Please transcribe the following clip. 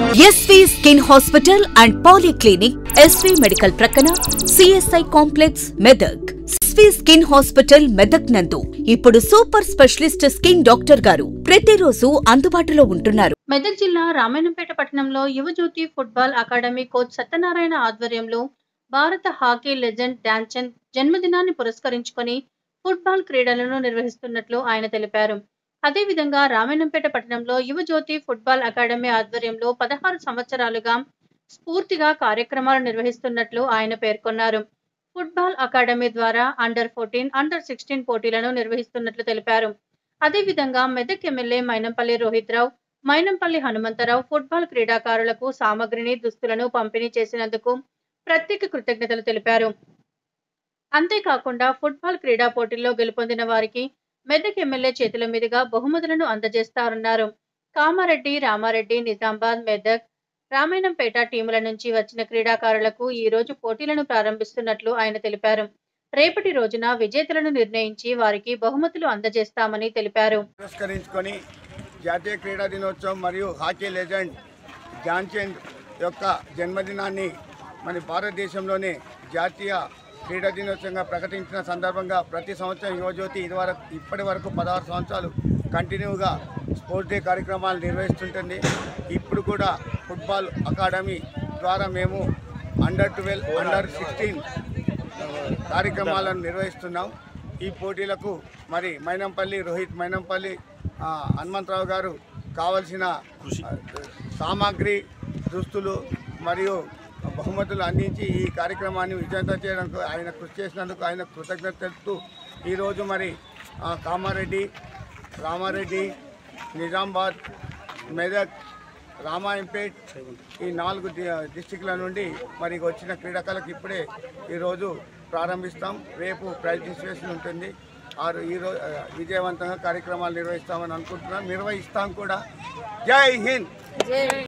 SV skin hospital and polyclinic SV medical ప్రక్కన CSI complex Medak SV skin hospital Medak నందు ఇప్పుడు super specialist skin doctor గారు ప్రతిరోజు అందుబాటులో ఉంటున్నారు మెదక్ జిల్లా రామాయణంపేట పట్టణంలో Yuvajyothi football academy coach Satyanarayana ఆధ్వర్యంలో భారత హాకీ లెజెండ్ ధ్యాన్చంద్ జన్మదినాన్ని పురస్కరించుకొని ఫుట్బాల్ క్రీడలను నిర్వహిస్తున్నట్లు ఆయన తెలిపారు అదేవిధంగా రామాయణంపేట పట్టణంలో యువజ్యోతి ఫుట్బాల్ అకాడమీ ఆధ్వర్యంలో పదహారు సంవత్సరాలుగా స్ఫూర్తిగా కార్యక్రమాలు నిర్వహిస్తున్నట్లు ఆయన పేర్కొన్నారు ఫుట్బాల్ అకాడమీ ద్వారా అండర్ ఫోర్టీన్ అండర్ సిక్స్టీన్ పోటీలను నిర్వహిస్తున్నట్లు తెలిపారు అదేవిధంగా మెదక్ ఎమ్మెల్యే మైనంపల్లి రోహిత్ రావు మైనంపల్లి హనుమంతరావు ఫుట్బాల్ క్రీడాకారులకు సామగ్రిని దుస్తులను పంపిణీ చేసినందుకు ప్రత్యేక కృతజ్ఞతలు తెలిపారు అంతేకాకుండా ఫుట్బాల్ క్రీడా పోటీల్లో గెలుపొందిన వారికి మెదక్ ఎమ్మెల్యే చేతుల మీదుగా బహుమతులను అందజేస్తారన్నారు కామారెడ్డి రామారెడ్డి నిజామాబాద్ మెదక్ రామాయణంపేట టీముల నుంచి వచ్చిన క్రీడాకారులకు ఈ రోజు పోటీలను ప్రారంభిస్తున్నట్లు ఆయన తెలిపారు రేపటి రోజున విజేతలను నిర్ణయించి వారికి బహుమతులు అందజేస్తామని తెలిపారు పురస్కరించుకొని జాతీయ క్రీడా దినోత్సవం మరియు హాకీ లెజెండ్ ధ్యాన్చంద్ యొక్క జన్మదినాన్ని మన భారతదేశంలోనే జాతీయ క్రీడా దినోత్సవంగా ప్రకటించిన సందర్భంగా ప్రతి సంవత్సరం యువజ్యోతి ఇదివరకు ఇప్పటి వరకు పదహారు సంవత్సరాలు కంటిన్యూగా స్పోర్ట్స్ డే కార్యక్రమాలు నిర్వహిస్తుంటుంది ఇప్పుడు కూడా ఫుట్బాల్ అకాడమీ ద్వారా మేము అండర్ ట్వెల్వ్ అండర్ సిక్స్టీన్ కార్యక్రమాలను నిర్వహిస్తున్నాం ఈ పోటీలకు మరి మైనంపల్లి రోహిత్ మైనంపల్లి ఆ, హనుమంతరావు గారు కావలసిన ఆ, సామాగ్రి దుస్తులు మరియు బహుమతులు అందించి ఈ కార్యక్రమాన్ని విజయవంతం చేయడానికి ఆయన కృషి చేసినందుకు ఆయన కృతజ్ఞత తెలుపుతూ ఈరోజు మరి ఆ, కామారెడ్డి రామారెడ్డి నిజామాబాద్ మెదక్ రామాయంపేట్ ఈ నాలుగు డి- డిస్టిక్ల నుండి మరి వచ్చిన క్రీడాకారులకు ఇప్పుడే ఈరోజు ప్రారంభిస్తాం రేపు ప్రైజ్ డిస్ట్రిబ్యూషన్ ఉంటుంది ఆరు ఈరోజు విజయవంతంగా కార్యక్రమాలు నిర్వహిస్తామని అనుకుంటున్నాం నిర్వహిస్తాం కూడా జై హింద్